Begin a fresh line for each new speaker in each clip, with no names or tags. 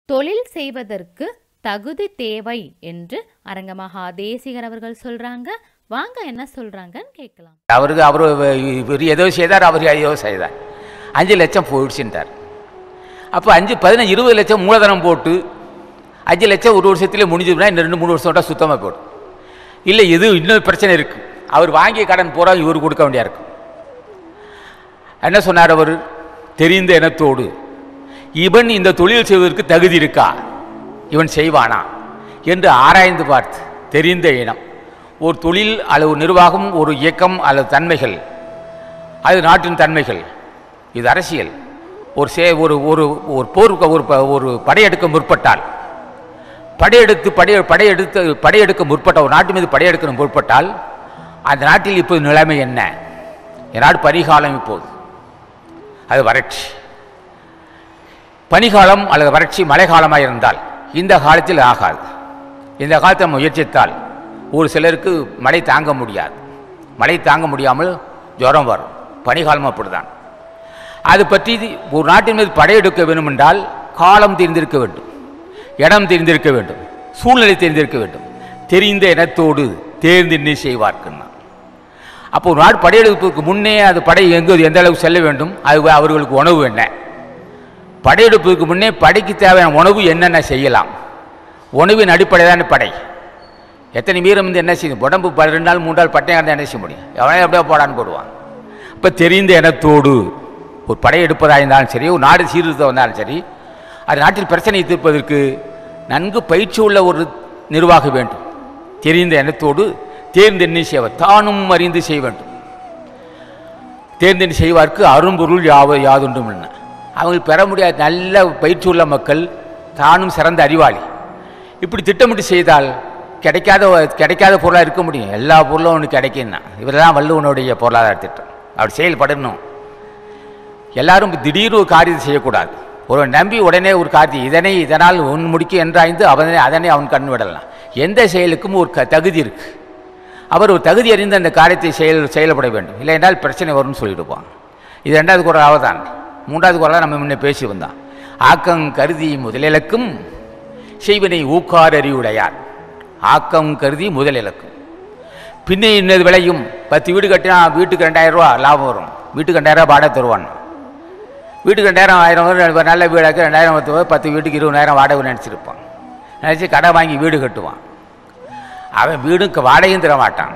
தொழில் செய்வதற்கு தகுதி தேவை என்று அரங்கமகா தேசிகர் அவர்கள் சொல்றாங்க வாங்க என்ன சொல்றாங்கன்னு கேட்கலாம்
அவருக்கு அவர் இவர் ஏதோ செய்தார் அவர் ஏதோ செய்தார் அஞ்சு லட்சம் போயிடுச்சுட்டார் அப்போ அஞ்சு பதினஞ்சு இருபது லட்சம் மூலதனம் போட்டு அஞ்சு லட்சம் ஒரு வருஷத்துல முடிஞ்சதுன்னா இன்னும் ரெண்டு மூணு வருஷம் விட்டா சுத்தமாக போடும் இல்லை இது இன்னொரு பிரச்சனை இருக்குது அவர் வாங்கிய கடன் பூரா இவர் கொடுக்க வேண்டியா இருக்கும் என்ன சொன்னார் அவர் தெரிந்த இனத்தோடு இவன் இந்த தொழில் செய்வதற்கு தகுதி இருக்கா இவன் செய்வானா என்று ஆராய்ந்து பார்த்து தெரிந்த இனம் ஒரு தொழில் அல்லது ஒரு நிர்வாகம் ஒரு இயக்கம் அல்லது தன்மைகள் அது நாட்டின் தன்மைகள் இது அரசியல் ஒரு சே ஒரு ஒரு ஒரு போர் ஒரு ப- ஒரு படையெடுக்க முற்பட்டால் படையெடுத்து படை படையெடுத்து படையெடுக்க முற்பட்ட ஒரு நாட்டு மீது படையெடுக்க முற்பட்டால் அந்த நாட்டில் இப்போது நிலைமை என்ன என் நாடு பனிகாலம் இப்போது அது வறட்சி பனிகாலம் அல்லது வறட்சி மழைக்காலமாக இருந்தால் இந்த காலத்தில் ஆகாது இந்த காலத்தில் முயற்சித்தால் ஒரு சிலருக்கு மழை தாங்க முடியாது மழை தாங்க முடியாமல் ஜுரம் வரும் பனிகாலம் அப்படிதான் அது பற்றி ஒரு நாட்டின் மீது படையெடுக்க வேண்டுமென்றால் காலம் தெரிந்திருக்க வேண்டும் இடம் தெரிந்திருக்க வேண்டும் சூழ்நிலை தெரிந்திருக்க வேண்டும் தெரிந்த இனத்தோடு தேர்ந்து செய்வார்க்குன்னா அப்போ ஒரு நாடு படையெடுப்புக்கு முன்னே அது படை எங்கு எந்த அளவுக்கு செல்ல வேண்டும் அது அவர்களுக்கு உணவு என்ன படையெடுப்புக்கு முன்னே படைக்கு தேவையான உணவு என்னென்ன செய்யலாம் உணவின் அடிப்படை தான் படை எத்தனை வீரம் வந்து என்ன செய்யும் உடம்பு ப- ரெண்டு நாள் மூணு நாள் பட்டையாக இருந்தால் என்ன செய்ய முடியும் எவனே அப்படியே போடான்னு போடுவான் இப்போ தெரிந்த இனத்தோடு ஒரு படை எடுப்பதாக இருந்தாலும் சரி ஒரு நாடு சீர்திருத்தம் வந்தாலும் சரி அது நாட்டில் பிரச்சனை தீர்ப்பதற்கு நன்கு பயிற்சி உள்ள ஒரு நிர்வாகம் வேண்டும் தெரிந்த இனத்தோடு தேர்ந்தெண்ணி செய்வர் தானும் அறிந்து செய்ய வேண்டும் தேர்ந்தெண்ணி செய்வார்க்கு அரும்பொருள் யாவ யாதுண்டும் என்ன அவங்க பெற முடியாத நல்ல பயிற்சி உள்ள மக்கள் தானும் சிறந்த அறிவாளி இப்படி திட்டமிட்டு செய்தால் கிடைக்காத கிடைக்காத பொருளாக இருக்க முடியும் எல்லா பொருளும் அவனுக்கு கிடைக்கும்னா இவரெல்லாம் வள்ளுவனுடைய பொருளாதார திட்டம் அவர் செயல்படணும் எல்லாரும் திடீர்னு ஒரு காரியத்தை செய்யக்கூடாது ஒரு நம்பி உடனே ஒரு காரியம் இதனை இதனால் உன் முடிக்க என்றாய்ந்து அவனை அதனை அவன் கண் விடலாம் எந்த செயலுக்கும் ஒரு க தகுதி இருக்கு அவர் ஒரு தகுதி அறிந்து அந்த காரியத்தை செயல் செயல்பட வேண்டும் இல்லை என்றால் பிரச்சனை வரும்னு சொல்லிடுவான் இது ரெண்டாவது குரல் அவதான் மூன்றாவது குரலாக நம்ம முன்னே பேசி வந்தான் ஆக்கம் கருதி முதலிலக்கும் செய்வினை ஊக்கார் அறிவுடையார் ஆக்கம் கருதி முதலிலக்கும் பின்னே இன்னது விளையும் பத்து வீடு கட்டினா வீட்டுக்கு ரெண்டாயிரம் ரூபா லாபம் வரும் வீட்டுக்கு ரெண்டாயிரம் ரூபா வாடகை தருவான் வீட்டுக்கு ரெண்டாயிரம் ஆயிரம் வரும் நல்ல வீடாக்கு ரெண்டாயிரம் பத்து ரூபா, பத்து வீட்டுக்கு இருபதாயிரம் வாடகை நினச்சிருப்பான் நினச்சி கடை வாங்கி வீடு கட்டுவான் அவன் வீடுக்கு வாடகையும் தர மாட்டான்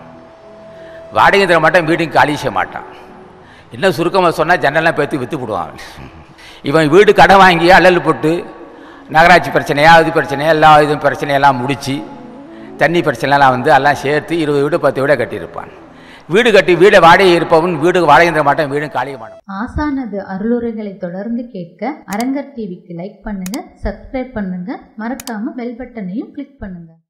வாடகையும் தர மாட்டான் வீடும் காலி செய்ய மாட்டான் இன்னும் சுருக்கமாக சொன்னால் ஜன்னல்லாம் பேத்து விற்று விடுவான் அவன். இவன் வீடு கடை வாங்கி அல்லல் போட்டு நகராட்சி பிரச்சனையா அது பிரச்சனையா எல்லா இதுவும் பிரச்சனையெல்லாம் முடித்து தண்ணி பிரச்சனைலாம் வந்து எல்லாம் சேர்த்து இருபது வீடு பத்து வீடை கட்டியிருப்பான் வீடு கட்டி வீடை வாடகை இருப்பவன் வீடு வாடகை தர மாட்டான் வீடும் காலிய மாட்டான்
ஆசானது அருளுரைகளை தொடர்ந்து கேட்க அரங்கர் டிவிக்கு லைக் பண்ணுங்க சப்ஸ்கிரைப் பண்ணுங்க மறக்காம பெல் பட்டனையும் கிளிக் பண்ணுங்க